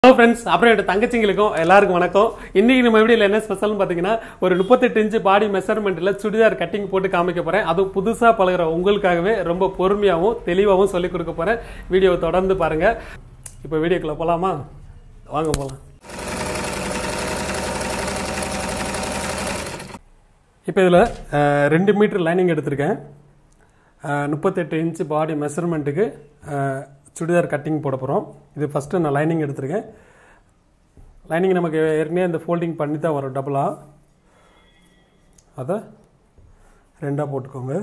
hello friends அப்புறம் என் தங்கச்சிங்களுக்கும் எல்லாருக்கும் வணக்கம் இன்னைக்கு நம்ம வீடியோல என்ன ஸ்பெஷல்னு பார்த்தீங்கன்னா ஒரு முப்பத்தெட்டு இன்ச்சு பாடி மெஷர்மெண்ட்ல சுடிதார் கட்டிங் போட்டு காமிக்க போறேன் அதுவும் புதுசா பழகுற உங்களுக்காகவே ரொம்ப பொறுமையாகவும் தெளிவாகவும் சொல்லி கொடுக்க போறேன் வீடியோவை தொடர்ந்து பாருங்க இப்போ வீடியோக்குள்ள போலாமா வாங்க போலாம் இப்போ இதில் ரெண்டு மீட்டர் லைனிங் எடுத்திருக்கேன் அஹ், முப்பத்தெட்டு இன்ச்சு பாடி மெஷர்மெண்ட்டுக்கு சுடிதார் கட்டிங் போட போகிறோம் இது ஃபஸ்ட்டு நான் லைனிங் எடுத்திருக்கேன் லைனிங் நமக்கு ஏற்கனவே இந்த ஃபோல்டிங் பண்ணி தான் வரும் டபுளாக அதை ரெண்டாக போட்டுக்கோங்க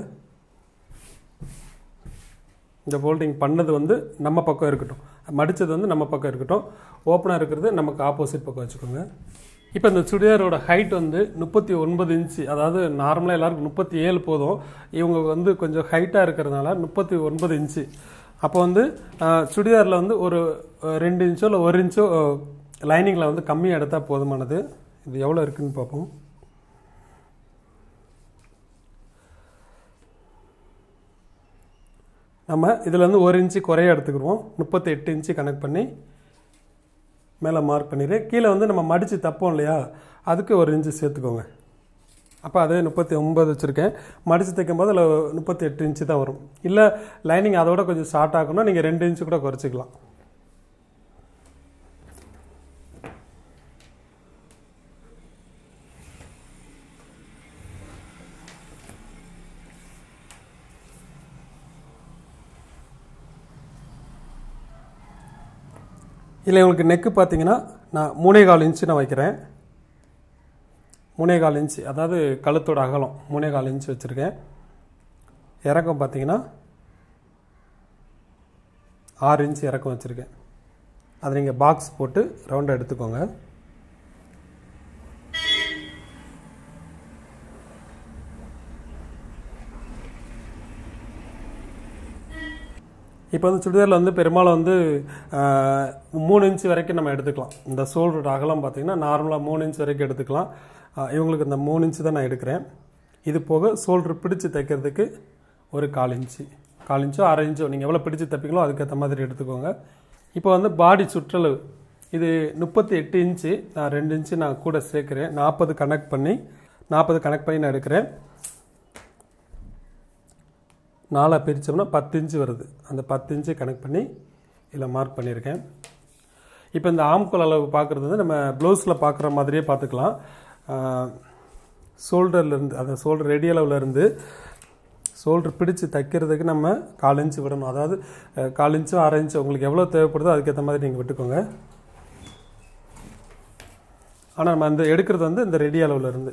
இந்த ஃபோல்டிங் பண்ணது வந்து நம்ம பக்கம் இருக்கட்டும் மடித்தது வந்து நம்ம பக்கம் இருக்கட்டும் ஓப்பனாக இருக்கிறது நமக்கு ஆப்போசிட் பக்கம் வச்சுக்கோங்க இப்போ இந்த சுடிதாரோட ஹைட் வந்து முப்பத்தி ஒன்பது இன்ச்சு அதாவது நார்மலாக எல்லாருக்கும் முப்பத்தி ஏழு போதும் இவங்க வந்து கொஞ்சம் ஹைட்டாக இருக்கிறதுனால முப்பத்தி ஒன்பது இன்ச்சு அப்போ வந்து சுடிதாரில் வந்து ஒரு அஹ், ரெண்டு இன்ச்சோ இல்லை ஒரு இன்ச்சோ லைனிங்கில் வந்து கம்மியாக எடுத்தால் போதுமானது இது எவ்வளோ இருக்குன்னு பார்ப்போம் நம்ம இதில் வந்து ஒரு இன்ச்சு குறைய எடுத்துக்கிடுவோம் முப்பத்தி எட்டு இன்ச்சு கனெக்ட் பண்ணி மேலே மார்க் பண்ணிடு கீழே வந்து நம்ம மடித்து தப்போம் இல்லையா அதுக்கு ஒரு இன்ச்சு சேர்த்துக்கோங்க அப்போ அதே முப்பத்தி ஒன்பது வச்சுருக்கேன் மடித்து தைக்கும் போது அதில் முப்பத்தி எட்டு இன்ச்சு தான் வரும் இல்லை லைனிங் அதோட கொஞ்சம் ஷார்ட் ஆகணும்னா நீங்கள் ரெண்டு இன்ச்சு கூட குறைச்சிக்கலாம் இதில் உங்களுக்கு நெக்கு பார்த்தீங்கன்னா நான் மூணே கால் இன்ச்சு நான் வைக்கிறேன் மூணே கால் இன்ச்சு அதாவது கழுத்தோட அகலம் மூணே கால் இன்ச்சு வச்சுருக்கேன் இறக்கம் பார்த்தீங்கன்னா ஆறு இன்ச்சு இறக்கம் வச்சுருக்கேன் அதை நீங்கள் பாக்ஸ் போட்டு ரவுண்டாக எடுத்துக்கோங்க இப்போ வந்து சுடிதாரில் வந்து பெரும்பாலும் வந்து ஆஹ், மூணு இன்ச்சு வரைக்கும் நம்ம எடுத்துக்கலாம் இந்த ஷோல்டரோட அகலம் பார்த்தீங்கன்னா நார்மலாக மூணு இன்ச் வரைக்கும் எடுத்துக்கலாம் ஆஹ், இவங்களுக்கு இந்த மூணு இன்ச்சு தான் நான் எடுக்கிறேன் இது போக ஷோல்டர் பிடிச்சு தைக்கிறதுக்கு ஒரு கால் இன்ச்சு கால் இன்ச்சோ அரை இன்ச்சோ நீங்கள் எவ்வளோ பிடிச்சு தைப்பீங்களோ அதுக்கேற்ற மாதிரி எடுத்துக்கோங்க இப்போ வந்து பாடி சுற்றளவு இது முப்பத்தி எட்டு இன்ச்சு நான் ரெண்டு இன்ச்சு நான் கூட சேர்க்குறேன் நாற்பது கனெக்ட் பண்ணி நாற்பது கனெக்ட் பண்ணி நான் எடுக்கிறேன் நாலாக பிரித்தோம்னா பத்து இன்ச்சு வருது அந்த பத்து இன்ச்சு கனெக்ட் பண்ணி இதில் மார்க் பண்ணியிருக்கேன் இப்போ இந்த ஆம்கோல் அளவு பார்க்குறது வந்து நம்ம ப்ளவுஸில் பார்க்குற மாதிரியே பார்த்துக்கலாம் ஷோல்டர்லேருந்து அந்த ஷோல்டர் ரெடி அளவுலேருந்து ஷோல்டர் பிடிச்சு தைக்கிறதுக்கு நம்ம கால் இன்ச்சு விடணும் அதாவது அஹ், கால் இன்ச்சோ அரை இன்ச்சோ உங்களுக்கு எவ்வளோ தேவைப்படுதோ அதுக்கேற்ற மாதிரி நீங்கள் விட்டுக்கோங்க ஆனால் நம்ம அந்த எடுக்கிறது வந்து இந்த ரெடி அளவுலேருந்து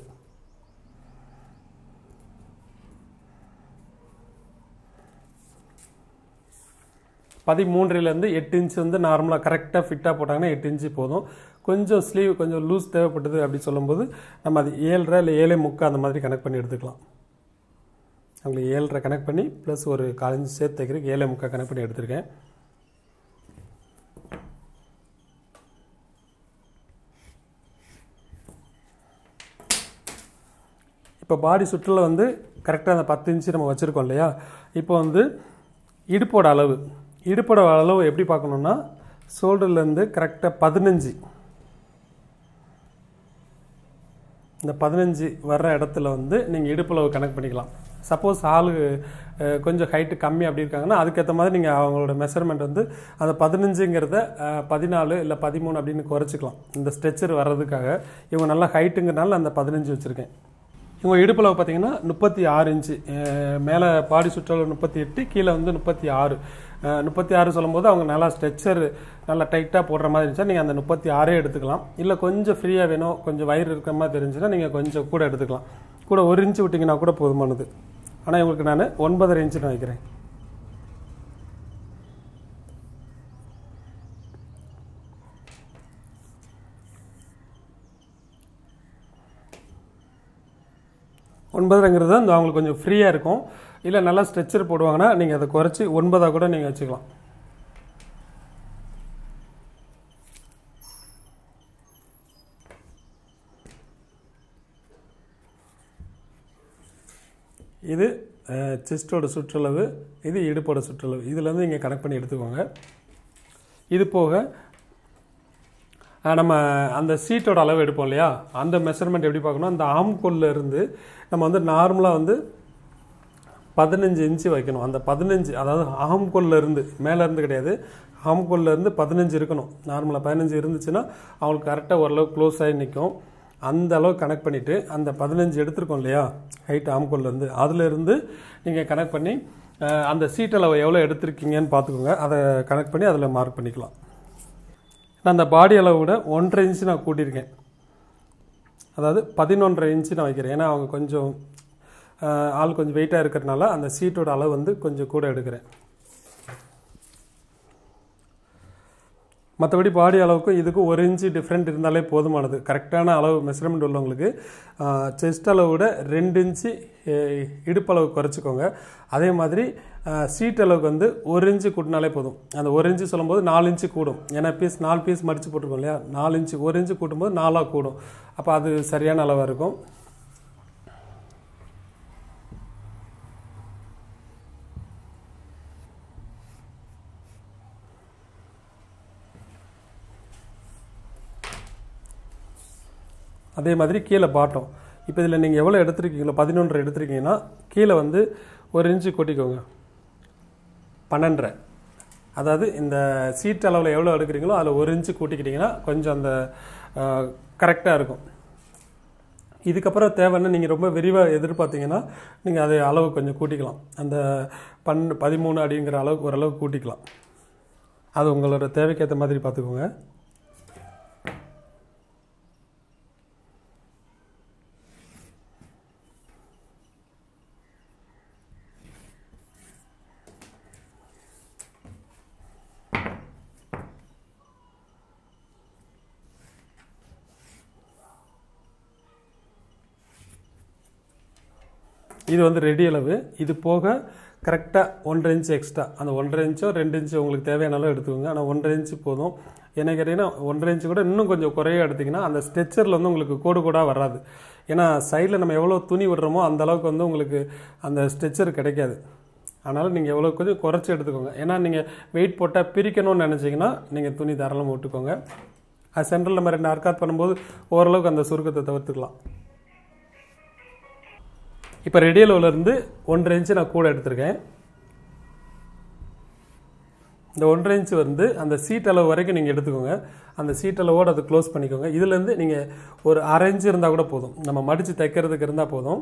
பதிமூன்றிலேருந்து எட்டு இன்ச் வந்து நார்மலாக கரெக்டாக ஃபிட்டாக போட்டாங்கன்னா எட்டு இன்ச்சு போதும் கொஞ்சம் ஸ்லீவ் கொஞ்சம் லூஸ் தேவைப்பட்டது அப்படி சொல்லும்போது நம்ம அது ஏழரை இல்லை ஏழே முக்கா அந்த மாதிரி கனெக்ட் பண்ணி எடுத்துக்கலாம் அவங்களுக்கு ஏழரை கனெக்ட் பண்ணி ப்ளஸ் ஒரு கால் இன்ச் சேர்த்து தைக்கிறதுக்கு ஏழே முக்கா கனெக்ட் பண்ணி எடுத்திருக்கேன் இப்போ பாடி சுற்றுல வந்து கரெக்டாக அந்த பத்து இன்ச்சு நம்ம வச்சுருக்கோம் இல்லையா இப்போ வந்து இடுப்போட அளவு இடுப்போட அளவு எப்படி பார்க்கணுன்னா ஷோல்டர்லேருந்து கரெக்டாக பதினஞ்சு இந்த பதினஞ்சு வர்ற இடத்துல வந்து நீங்கள் இடுப்பளவு கனெக்ட் பண்ணிக்கலாம் சப்போஸ் ஆளு அஹ், கொஞ்சம் ஹைட்டு கம்மி அப்படி இருக்காங்கன்னா அதுக்கேற்ற மாதிரி நீங்கள் அவங்களோட மெஷர்மெண்ட் வந்து அந்த பதினஞ்சுங்கிறத அஹ், பதினாலு இல்லை பதிமூணு அப்படின்னு குறைச்சிக்கலாம் இந்த ஸ்ட்ரெச்சர் வர்றதுக்காக இவங்க நல்லா ஹைட்டுங்கிறனால அந்த பதினஞ்சு வச்சுருக்கேன் இவங்க இடுப்பளவு பார்த்தீங்கன்னா முப்பத்தி ஆறு இன்ச்சு அஹ், மேலே பாடி சுற்றளவு முப்பத்தி எட்டு கீழே வந்து முப்பத்தி ஆறு அஹ், முப்பத்தி ஆறு சொல்லும்போது அவங்க நல்லா ஸ்ட்ரெச்சர் நல்லா டைட்டாக போடுற மாதிரி இருந்துச்சா நீங்கள் அந்த முப்பத்தி ஆறே எடுத்துக்கலாம் இல்லை கொஞ்சம் ஃப்ரீயாக வேணும் கொஞ்சம் வயிறு இருக்கிற மாதிரி தெரிஞ்சுன்னா நீங்கள் கொஞ்சம் கூட எடுத்துக்கலாம் கூட ஒரு இன்ச்சு விட்டிங்கன்னா கூட போதுமானது ஆனால் இவங்களுக்கு நான் ஒன்பதரை இன்ச்சு நான் வைக்கிறேன் ஒன்பதுங்கிறது வந்து அவங்களுக்கு கொஞ்சம் ஃப்ரீயாக இருக்கும் இல்லை நல்லா ஸ்ட்ரெச்சர் போடுவாங்கன்னா நீங்கள் அதை குறைச்சி ஒன்பதாக கூட நீங்கள் வச்சுக்கலாம் இது செஸ்டோட சுற்றளவு இது இடுப்போட சுற்றளவு இதில் இருந்து இங்கே கனெக்ட் பண்ணி எடுத்துக்கோங்க இது போக அஹ், நம்ம அந்த சீட்டோட அளவு எடுப்போம் இல்லையா அந்த மெஷர்மெண்ட் எப்படி பார்க்கணும் அந்த ஆம்கோல்ல இருந்து நம்ம வந்து நார்மலாக வந்து பதினஞ்சு இன்ச்சு வைக்கணும் அந்த பதினஞ்சு அதாவது ஆம்கோல்ல இருந்து மேலே இருந்து கிடையாது ஆம்கோல்ல இருந்து பதினஞ்சு இருக்கணும் நார்மலாக பதினஞ்சு இருந்துச்சுன்னா அவங்களுக்கு கரெக்டாக ஓரளவு க்ளோஸ் ஆகி நிற்கும் அந்த அளவு கனெக்ட் பண்ணிவிட்டு அந்த பதினஞ்சு எடுத்திருக்கோம் இல்லையா ஹைட் ஆம்கோல்ல இருந்து அதுல இருந்து நீங்கள் கனெக்ட் பண்ணி அஹ், அந்த சீட் அளவு எவ்வளோ எடுத்திருக்கீங்கன்னு பார்த்துக்கோங்க அதை கனெக்ட் பண்ணி அதில் மார்க் பண்ணிக்கலாம் நான் அந்த பாடி அளவை விட ஒன்றரை இன்ச்சு நான் கூட்டியிருக்கேன் அதாவது பதினொன்றரை இன்ச்சு நான் வைக்கிறேன் ஏன்னா அவங்க கொஞ்சம் ஆஹ், ஆள் கொஞ்சம் வெயிட்டாக இருக்கிறதுனால அந்த சீட்டோட அளவு வந்து கொஞ்சம் கூட எடுக்கிறேன் மற்றபடி பாடி அளவுக்கும் இதுக்கும் ஒரு இன்ச்சு டிஃப்ரெண்ட் இருந்தாலே போதுமானது கரெக்டான அளவு மெஷர்மெண்ட் உள்ளவங்களுக்கு செஸ்ட் அளவு விட ரெண்டு இன்ச்சு அஹ், இடுப்பளவு குறைச்சிக்கோங்க அதே மாதிரி சீட் அளவுக்கு வந்து ஒரு இன்ச்சு கூட்டினாலே போதும் அந்த ஒரு இன்ச்சு சொல்லும்போது நாலு இன்ச்சு கூடும் ஏன்னா பீஸ் நாலு பீஸ் மடித்து போட்டிருக்கோம் இல்லையா நாலு இன்ச்சு ஒரு இன்ச்சு கூட்டும்போது நாலாக கூடும் அப்போ அது சரியான அளவாக இருக்கும் அதே மாதிரி கீழே பாட்டம் இப்போ இதில் நீங்கள் எவ்வளோ எடுத்திருக்கீங்களோ பதினொன்று எடுத்திருக்கீங்கன்னா கீழே வந்து ஒரு இன்ச்சு கொட்டிக்கோங்க பன்னெண்டரை அதாவது இந்த சீட் அளவில் எவ்வளோ எடுக்கிறீங்களோ அதில் ஒரு இன்ச்சு கூட்டிக்கிட்டிங்கன்னா கொஞ்சம் அந்த கரெக்டாக இருக்கும் இதுக்கப்புறம் தேவைன்னு நீங்கள் ரொம்ப விரிவாக எதிர்பார்த்தீங்கன்னா நீங்கள் அதை அளவு கொஞ்சம் கூட்டிக்கலாம் அந்த பன் பதிமூணு அப்படிங்கிற அளவுக்கு ஓரளவுக்கு கூட்டிக்கலாம் அது உங்களோட தேவைக்கேற்ற மாதிரி பார்த்துக்கோங்க இது வந்து ரெடி அளவு இது போக கரெக்டாக ஒன்றரை இன்ச்சு எக்ஸ்ட்ரா அந்த ஒன்றரை இன்ச்சோ ரெண்டு இன்ச்சு உங்களுக்கு தேவையான அளவு எடுத்துக்கோங்க ஆனால் ஒன்றரை இன்ச்சு போதும் என்ன கேட்டிங்கன்னா ஒன்றரை இன்ச்சு கூட இன்னும் கொஞ்சம் குறைய எடுத்திங்கன்னா அந்த ஸ்ட்ரெச்சரில் வந்து உங்களுக்கு கோடு கோடாக வராது ஏன்னா சைடில் நம்ம எவ்வளோ துணி விடுறோமோ அந்த அளவுக்கு வந்து உங்களுக்கு அந்த ஸ்ட்ரெச்சர் கிடைக்காது அதனால் நீங்கள் எவ்வளோ கொஞ்சம் குறைச்சி எடுத்துக்கோங்க ஏன்னா நீங்கள் வெயிட் போட்டால் பிரிக்கணும்னு நினச்சிங்கன்னா நீங்கள் துணி தாராளமாக விட்டுக்கோங்க அது சென்ட்ரல் நம்ம ரெண்டு அர்க்காத் பண்ணும்போது ஓரளவுக்கு அந்த சுருக்கத்தை தவிர்த்துக்கலாம் இப்போ ரெடி இருந்து ஒன்றரை இன்ச்சு நான் கூட எடுத்திருக்கேன் இந்த ஒன்றரை இன்ச்சு வந்து அந்த சீட் அளவு வரைக்கும் நீங்கள் எடுத்துக்கோங்க அந்த சீட் அளவோடு அதை க்ளோஸ் பண்ணிக்கோங்க இதுலேருந்து நீங்கள் ஒரு அரை இன்ச்சு இருந்தால் கூட போதும் நம்ம மடித்து தைக்கிறதுக்கு இருந்தால் போதும்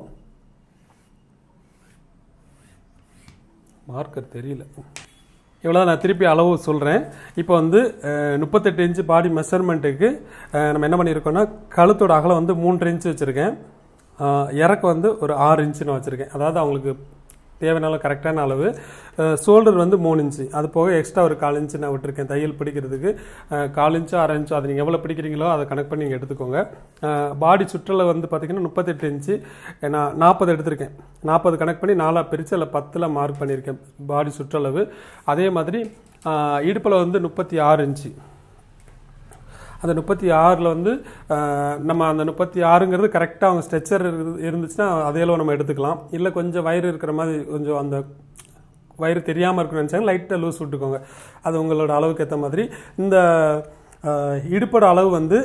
மார்க்கர் தெரியல இவ்வளோ நான் திருப்பி அளவு சொல்கிறேன் இப்போ வந்து அஹ், முப்பத்தெட்டு இன்ச்சு பாடி மெஷர்மெண்ட்டுக்கு நம்ம என்ன பண்ணியிருக்கோம்னா கழுத்தோட அகலம் வந்து மூன்றரை இன்ச்சு வச்சுருக்கேன் இறக்கம் வந்து ஒரு ஆறு இன்ச்சு நான் வச்சுருக்கேன் அதாவது அவங்களுக்கு தேவையான கரெக்டான அளவு ஷோல்டர் வந்து மூணு இன்ச்சு அது போக எக்ஸ்ட்ரா ஒரு கால் இன்ச்சு நான் விட்டுருக்கேன் தையல் பிடிக்கிறதுக்கு அஹ், கால் இன்ச்சோ அரை இன்ச்சோ அதை நீங்கள் எவ்வளோ பிடிக்கிறீங்களோ அதை கனெக்ட் பண்ணி நீங்கள் எடுத்துக்கோங்க பாடி சுற்றளவு வந்து பார்த்தீங்கன்னா முப்பத்தெட்டு இன்ச்சு நான் நாற்பது எடுத்திருக்கேன் நாற்பது கனெக்ட் பண்ணி நாலாக பிரித்து அதில் பத்தில் மார்க் பண்ணியிருக்கேன் பாடி சுற்றளவு அதே மாதிரி இடுப்பில் வந்து முப்பத்தி ஆறு இன்ச்சு அந்த முப்பத்தி ஆறில் வந்து அஹ், நம்ம அந்த முப்பத்தி ஆறுங்கிறது கரெக்டாக அவங்க ஸ்ட்ரெச்சர் இருந்துச்சுன்னா அதையெல்லாம் நம்ம எடுத்துக்கலாம் இல்லை கொஞ்சம் வயிறு இருக்கிற மாதிரி கொஞ்சம் அந்த வயிறு தெரியாமல் இருக்கணும்னு நினச்சாங்க லைட்டாக லூஸ் விட்டுக்கோங்க அது உங்களோட அளவுக்கு ஏற்ற மாதிரி இந்த அஹ், இடுப்போட அளவு வந்து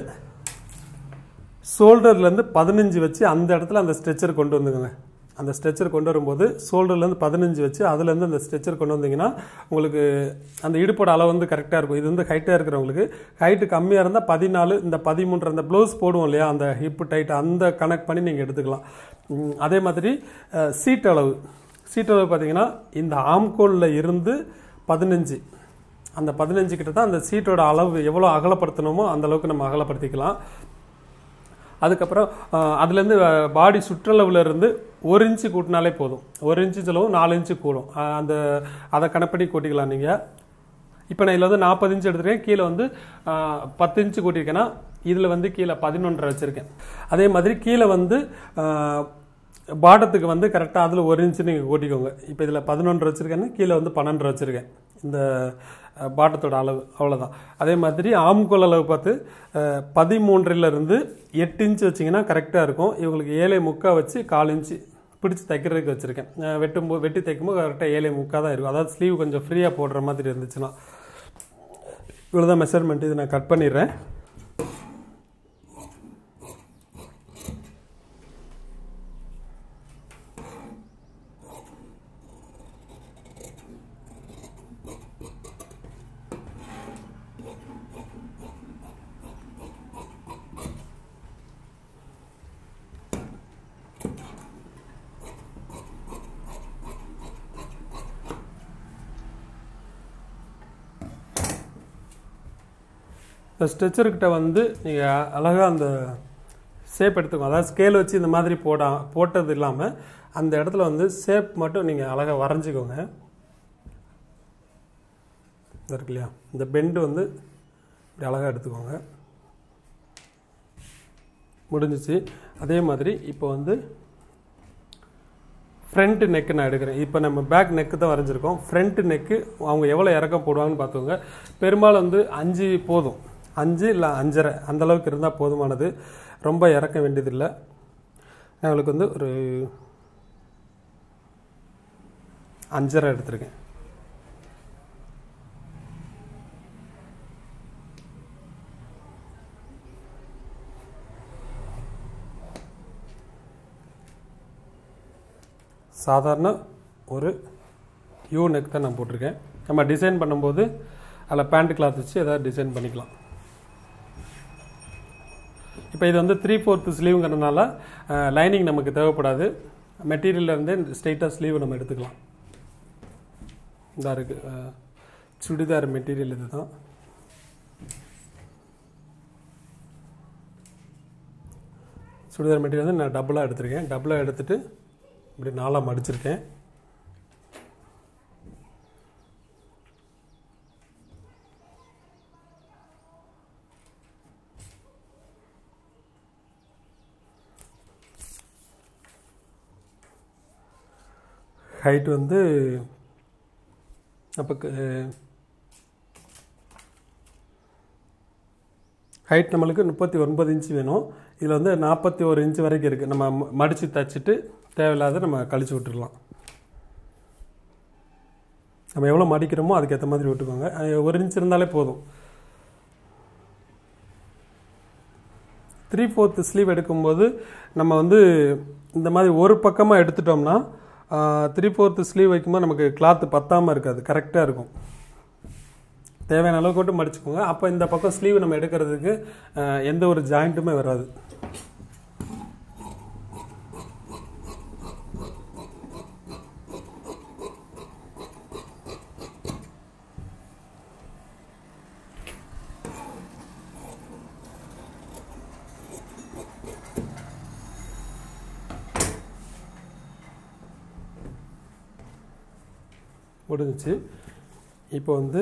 ஷோல்டர்லேருந்து பதினஞ்சு வச்சு அந்த இடத்துல அந்த ஸ்ட்ரெச்சர் கொண்டு வந்துக்கோங்க அந்த ஸ்ட்ரெச்சர் கொண்டு வரும்போது ஷோல்டர்லேருந்து பதினஞ்சு வச்சு அதுலேருந்து அந்த ஸ்ட்ரெச்சர் கொண்டு வந்தீங்கன்னா உங்களுக்கு அந்த இடுப்போட அளவு வந்து கரெக்டாக இருக்கும் இது வந்து ஹைட்டாக இருக்கிறவங்களுக்கு ஹைட்டு கம்மியாக இருந்தால் பதினாலு இந்த பதிமூன்று அந்த ப்ளவுஸ் போடுவோம் இல்லையா அந்த ஹிப்பு டைட் அந்த கனெக்ட் பண்ணி நீங்கள் எடுத்துக்கலாம் உம், அதே மாதிரி சீட் அளவு சீட் அளவு பார்த்தீங்கன்னா இந்த ஆம்கோலில் இருந்து பதினஞ்சு அந்த பதினஞ்சு கிட்ட தான் அந்த சீட்டோட அளவு எவ்வளோ அகலப்படுத்தணுமோ அந்த அளவுக்கு நம்ம அகலப்படுத்திக்கலாம் அதுக்கப்புறம் அஹ், அதுலேருந்து பாடி சுற்றளவுல இருந்து ஒரு இன்ச்சு கூட்டினாலே போதும் ஒரு இன்ச்சு செலவும் நாலு இன்ச்சு கூடும் அஹ், அந்த அதை கணப்படி கூட்டிக்கலாம் நீங்கள் இப்போ நான் இதில் வந்து நாற்பது இன்ச்சு எடுத்திருக்கேன் கீழே வந்து அஹ், பத்து இன்ச்சு கூட்டியிருக்கேன்னா இதில் வந்து கீழே பதினொன்றரை வச்சுருக்கேன் அதே மாதிரி கீழே வந்து அஹ், பாட்டத்துக்கு வந்து கரெக்டாக அதில் ஒரு இன்ச்சு நீங்கள் கூட்டிக்கோங்க இப்போ இதில் பதினொன்று வச்சுருக்கேன்னா கீழே வந்து பன்னெண்டு வச்சுருக்கேன் இந்த அஹ், பாட்டத்தோட அளவு அவ்வளோதான் அதே மாதிரி ஆம்கோல் அளவு பார்த்து அஹ், பதிமூன்றுல இருந்து எட்டு இன்ச்சு வச்சிங்கன்னா கரெக்டாக இருக்கும் இவங்களுக்கு ஏழை முக்கா வச்சு கால் இன்ச்சு பிடிச்சி தைக்கிறதுக்கு வச்சுருக்கேன் வெட்டும்போது வெட்டி தைக்கும்போது கரெக்டாக ஏழை முக்கா தான் இருக்கும் அதாவது ஸ்லீவ் கொஞ்சம் ஃப்ரீயாக போடுற மாதிரி இருந்துச்சுன்னா இவ்வளோதான் மெஷர்மெண்ட் இது நான் கட் பண்ணிடுறேன் இந்த ஸ்ட்ரெச்சர்கிட்ட வந்து நீங்கள் அழகாக அந்த ஷேப் எடுத்துக்கோங்க அதாவது ஸ்கேல் வச்சு இந்த மாதிரி போடா போட்டது இல்லாமல் அந்த இடத்துல வந்து ஷேப் மட்டும் நீங்கள் அழகாக வரைஞ்சிக்கோங்க இது இருக்கு இல்லையா இந்த பெண்டு வந்து இப்படி அழகாக எடுத்துக்கோங்க முடிஞ்சிச்சு அதே மாதிரி இப்போ வந்து ஃப்ரண்ட் நெக்கு நான் எடுக்கிறேன் இப்போ நம்ம பேக் நெக்கு தான் வரைஞ்சிருக்கோம் ஃப்ரண்ட் நெக்கு அவங்க எவ்வளோ இறக்கம் போடுவாங்கன்னு பார்த்துக்கோங்க பெரும்பாலும் வந்து அஞ்சு போதும் அஞ்சு இல்லை அஞ்சரை அந்த அளவுக்கு இருந்தால் போதுமானது ரொம்ப இறக்க வேண்டியதில்லை நான் உங்களுக்கு வந்து ஒரு அஞ்சரை எடுத்திருக்கேன் சாதாரண ஒரு யூ நெக் தான் நான் போட்டிருக்கேன் நம்ம டிசைன் பண்ணும்போது அதில் பேண்ட் கிளாத் வச்சு எதாவது டிசைன் பண்ணிக்கலாம் இப்போ இது வந்து த்ரீ ஃபோர்த்து ஸ்லீவுங்கிறதுனால லைனிங் நமக்கு தேவைப்படாது மெட்டீரியல்ல இருந்தே ஸ்ட்ரெயிட்டாக ஸ்லீவ் நம்ம எடுத்துக்கலாம் இதாக இருக்குது சுடிதார் மெட்டீரியல் இது தான் சுடிதார் மெட்டீரியல் வந்து நான் டபுளாக எடுத்திருக்கேன் டபுளாக எடுத்துட்டு இப்படி நாலாக மடிச்சிருக்கேன் ஹைட் வந்து அப்போ ஹைட் நம்மளுக்கு முப்பத்தி ஒன்பது இன்ச்சு வேணும் இதில் வந்து நாற்பத்தி ஒரு இன்ச்சு வரைக்கும் இருக்குது நம்ம ம- மடிச்சு தச்சுட்டு தேவையில்லாத நம்ம கழிச்சு விட்டுடலாம் நம்ம எவ்வளோ மடிக்கிறோமோ அதுக்கேற்ற மாதிரி விட்டுக்கோங்க அஹ் ஒரு இன்ச் இருந்தாலே போதும் த்ரீ ஃபோர்த் ஸ்லீவ் எடுக்கும்போது நம்ம வந்து இந்த மாதிரி ஒரு பக்கமாக எடுத்துட்டோம்னா த்ரீ ஃபோர்த் ஸ்லீவ் வைக்கும்போது நமக்கு கிளாத்து பத்தாமல் இருக்காது கரெக்டாக இருக்கும் தேவையான அளவுக்கு மட்டும் மடிச்சுக்கோங்க அப்போ இந்த பக்கம் ஸ்லீவ் நம்ம எடுக்கிறதுக்கு அஹ், எந்த ஒரு ஜாயிண்ட்டுமே வராது முடிஞ்சிச்சு இப்போ வந்து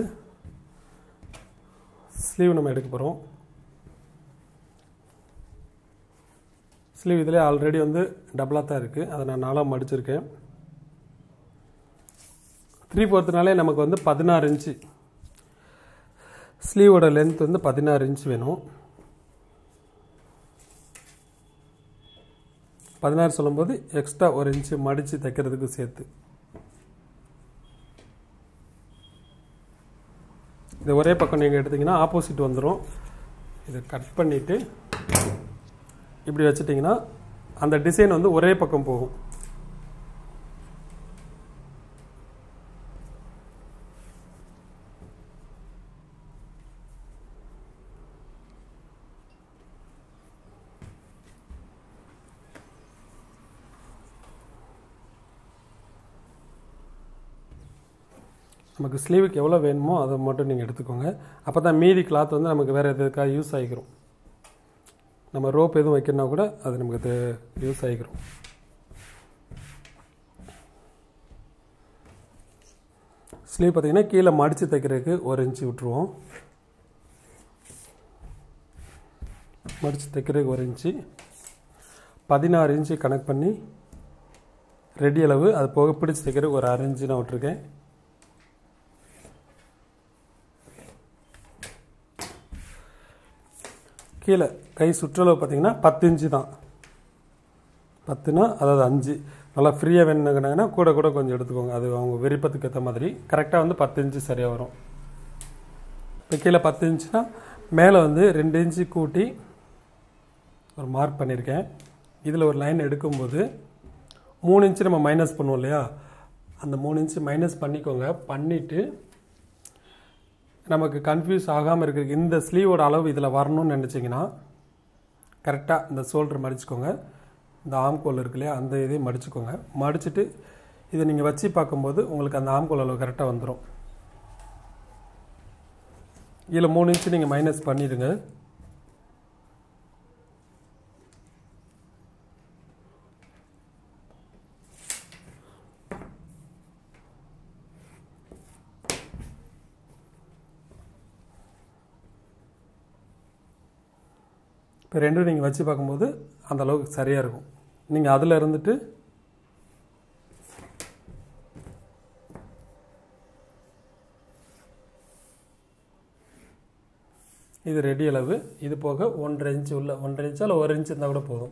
ஸ்லீவ் நம்ம எடுக்க போகிறோம் ஸ்லீவ் இதில் ஆல்ரெடி வந்து டபுளாக தான் இருக்குது அதை நான் நாலாக மடிச்சிருக்கேன் த்ரீ ஃபோர்த்துனாலே நமக்கு வந்து பதினாறு இன்ச்சு ஸ்லீவோட லென்த் வந்து பதினாறு இன்ச் வேணும் பதினாறு சொல்லும்போது எக்ஸ்ட்ரா ஒரு இன்ச்சு மடித்து தைக்கிறதுக்கு சேர்த்து இது ஒரே பக்கம் நீங்கள் எடுத்தீங்கன்னா ஆப்போசிட் வந்துடும் இதை கட் பண்ணிவிட்டு இப்படி வச்சிட்டிங்கன்னா அந்த டிசைன் வந்து ஒரே பக்கம் போகும் நமக்கு ஸ்லீவுக்கு எவ்வளோ வேணுமோ அதை மட்டும் நீங்கள் எடுத்துக்கோங்க அப்போ தான் மீதி கிளாத் வந்து நமக்கு வேறு எதுக்காக யூஸ் ஆகிக்கிறோம் நம்ம ரோப் எதுவும் வைக்கணும்னா கூட அது நமக்கு யூஸ் ஆகிக்கிறோம் ஸ்லீவ் பார்த்தீங்கன்னா கீழே மடித்து தைக்கிறதுக்கு ஒரு இன்ச்சு விட்டுருவோம் மடித்து தைக்கிறதுக்கு ஒரு இன்ச்சு பதினாறு இன்ச்சு கனெக்ட் பண்ணி ரெடி அளவு அது போக பிடிச்சி தைக்கிறதுக்கு ஒரு அரை இன்ச்சு நான் விட்டுருக்கேன் கீழே கை சுற்றளவு பார்த்தீங்கன்னா பத்து இன்ச்சு தான் பத்துனா அதாவது அஞ்சு நல்லா ஃப்ரீயாக வேணுங்கன்னா கூட கூட கொஞ்சம் எடுத்துக்கோங்க அது அவங்க விருப்பத்துக்கு ஏற்ற மாதிரி கரெக்டாக வந்து பத்து இன்ச்சு சரியாக வரும் இப்போ கீழே பத்து இன்ச்சுனா மேலே வந்து ரெண்டு இன்ச்சு கூட்டி ஒரு மார்க் பண்ணியிருக்கேன் இதில் ஒரு லைன் எடுக்கும்போது மூணு இன்ச்சு நம்ம மைனஸ் பண்ணுவோம் இல்லையா அந்த மூணு இன்ச்சு மைனஸ் பண்ணிக்கோங்க பண்ணிவிட்டு நமக்கு கன்ஃபியூஸ் ஆகாமல் இருக்கிறதுக்கு இந்த ஸ்லீவோட அளவு இதில் வரணும்னு நினச்சிங்கன்னா கரெக்டாக இந்த ஷோல்டர் மடிச்சுக்கோங்க இந்த ஆம்கோல் இருக்கு இல்லையா அந்த இதையும் மடிச்சுக்கோங்க மடிச்சுட்டு இதை நீங்கள் வச்சு பார்க்கும்போது உங்களுக்கு அந்த ஆம்கோல் அளவு கரெக்டாக வந்துடும் இதில் மூணு இன்ச்சு நீங்கள் மைனஸ் பண்ணிடுங்க இப்போ ரெண்டும் நீங்கள் வச்சு பார்க்கும்போது அந்த அளவுக்கு சரியாக இருக்கும் நீங்கள் அதில் இருந்துட்டு இது ரெடி அளவு இது போக ஒன்றரை இன்ச்சு உள்ள ஒன்றரை இன்ச்சா இல்லை ஒரு இன்ச்சு இருந்தால் கூட போதும்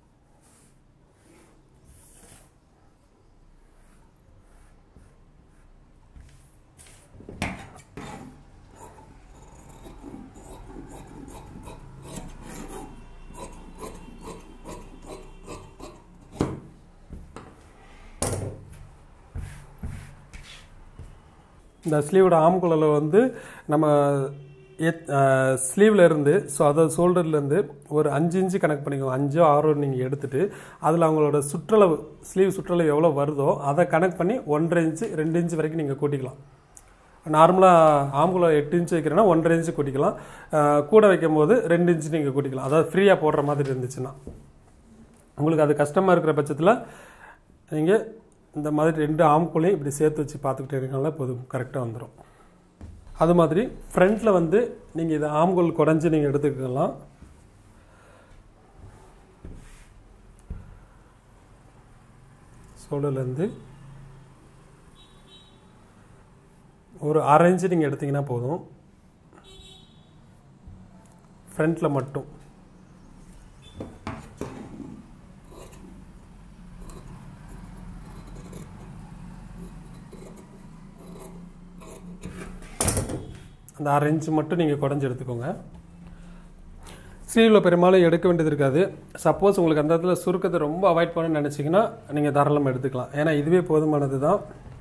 இந்த ஸ்லீவோட ஆம்குழல வந்து நம்ம ஸ்லீவில் இருந்து ஸோ அதாவது ஷோல்டர்லேருந்து ஒரு அஞ்சு இன்ச்சு கனெக்ட் பண்ணிக்கோங்க அஞ்சோ ஆறோ நீங்கள் எடுத்துட்டு அதில் அவங்களோட சுற்றளவு ஸ்லீவ் சுற்றளவு எவ்வளோ வருதோ அதை கனெக்ட் பண்ணி ஒன்றரை இன்ச்சு ரெண்டு இன்ச்சு வரைக்கும் நீங்கள் கூட்டிக்கலாம் நார்மலாக ஆம்புல எட்டு இன்ச்சு வைக்கிறேன்னா ஒன்றரை இன்ச்சு கூட்டிக்கலாம் அஹ் கூட வைக்கும் போது ரெண்டு இன்ச்சு நீங்கள் கூட்டிக்கலாம் அதாவது ஃப்ரீயாக போடுற மாதிரி இருந்துச்சுன்னா உங்களுக்கு அது கஷ்டமாக இருக்கிற பட்சத்தில் நீங்கள் இந்த மாதிரி ரெண்டு ஆம்குலையும் இப்படி சேர்த்து வச்சு பார்த்துக்கிட்டே இருக்கனால போதும் கரெக்டாக வந்துடும் அது மாதிரி ஃப்ரண்ட்டில் வந்து நீங்கள் இது ஆம்கோல் குறைஞ்சி நீங்கள் எடுத்துக்கலாம் ஷோல்டர்லேருந்து ஒரு அரை இன்ச்சு நீங்கள் எடுத்தீங்கன்னா போதும் ஃப்ரண்ட்டில் மட்டும் அந்த அரை இன்ச்சு மட்டும் நீங்கள் குறைஞ்சி எடுத்துக்கோங்க ஸ்லீவில் பெரும்பாலும் எடுக்க வேண்டியது இருக்காது சப்போஸ் உங்களுக்கு அந்த இடத்துல சுருக்கத்தை ரொம்ப அவாய்ட் பண்ணணும்னு நினச்சிங்கன்னா நீங்கள் தாராளமாக எடுத்துக்கலாம் ஏன்னா இதுவே போதுமானது தான்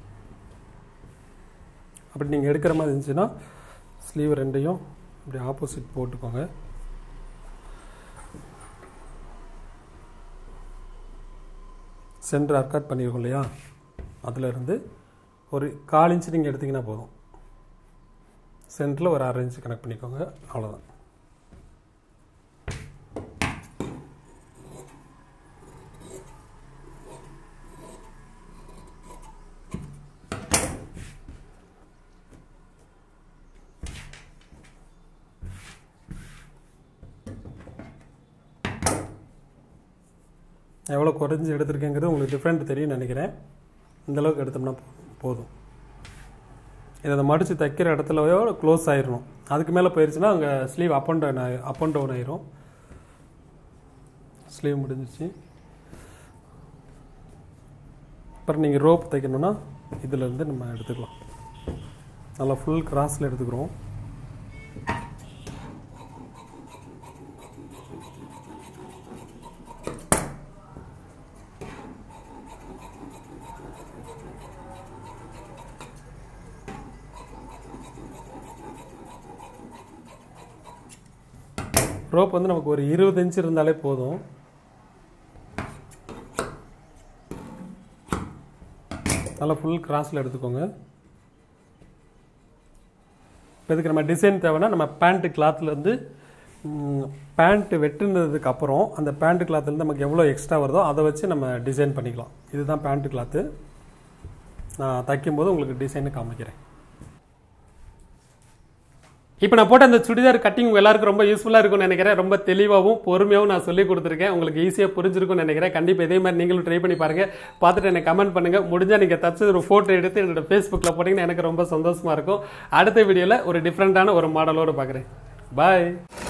அப்படி நீங்கள் எடுக்கிற மாதிரி இருந்துச்சுன்னா ஸ்லீவ் ரெண்டையும் இப்படி ஆப்போசிட் போட்டுக்கோங்க சென்டர் அர்காட் பண்ணியிருக்கோம் இல்லையா அதில் இருந்து ஒரு கால் இன்ச்சு நீங்கள் எடுத்தீங்கன்னா போதும் சென்டரில் ஒரு அரை இன்ச்சு கனெக்ட் பண்ணிக்கோங்க அவ்வளோதான் எவ்வளோ குறைஞ்சி எடுத்திருக்கேங்கிறது உங்களுக்கு டிஃப்ரெண்ட் தெரியும்னு நினைக்கிறேன் இந்த அளவுக்கு எடுத்தோம்னா போ- போதும் இதை அந்த மடித்து தைக்கிற இடத்துலயோ க்ளோஸ் ஆயிடணும் அதுக்கு மேலே போயிருச்சுன்னா அங்கே sleeve up and down up and down ஆயிரும் ஸ்லீவ் முடிஞ்சிச்சு அப்புறம் நீங்கள் ரோப் தைக்கணும்னா இதிலேருந்து நம்ம எடுத்துக்கலாம் நல்லா ஃபுல் கிராஸில் எடுத்துக்கிறோம் ரோப் வந்து நமக்கு ஒரு இருபது இன்ச் இருந்தாலே போதும் நல்லா ஃபுல் கிராஸில் எடுத்துக்கோங்க இப்போ இதுக்கு நம்ம டிசைன் தேவைன்னா நம்ம பேண்ட்டு கிளாத்லேருந்து பேண்ட்டு வெட்டுனதுக்கு அப்புறம் அந்த பேண்ட் கிளாத்லேருந்து நமக்கு எவ்வளோ எக்ஸ்ட்ரா வருதோ அதை வச்சு நம்ம டிசைன் பண்ணிக்கலாம் இதுதான் பேண்ட் கிளாத்து நான் தைக்கும்போது உங்களுக்கு டிசைனை காமிக்கிறேன் இப்போ நான் போட்ட அந்த சுடிதார் கட்டிங் உங்க எல்லாருக்கும் ரொம்ப யூஸ்ஃபுல்லாக இருக்கும்னு நினைக்கிறேன் ரொம்ப தெளிவாகவும் பொறுமையாகவும் நான் சொல்லி கொடுத்துருக்கேன் உங்களுக்கு ஈஸியாக புரிஞ்சிருக்கும்னு நினைக்கிறேன் கண்டிப்பாக இதே மாதிரி நீங்களும் ட்ரை பண்ணி பாருங்க பார்த்துட்டு எனக்கு கமெண்ட் பண்ணுங்க முடிஞ்சா நீங்கள் தச்சு ஒரு ஃபோட்டோ எடுத்து என்னோட ஃபேஸ்புக்கில் போட்டிங்கன்னா எனக்கு ரொம்ப சந்தோஷமா இருக்கும் அடுத்த வீடியோவில் ஒரு டிஃப்ரெண்ட்டான ஒரு மாடலோடு பார்க்குறேன் பாய்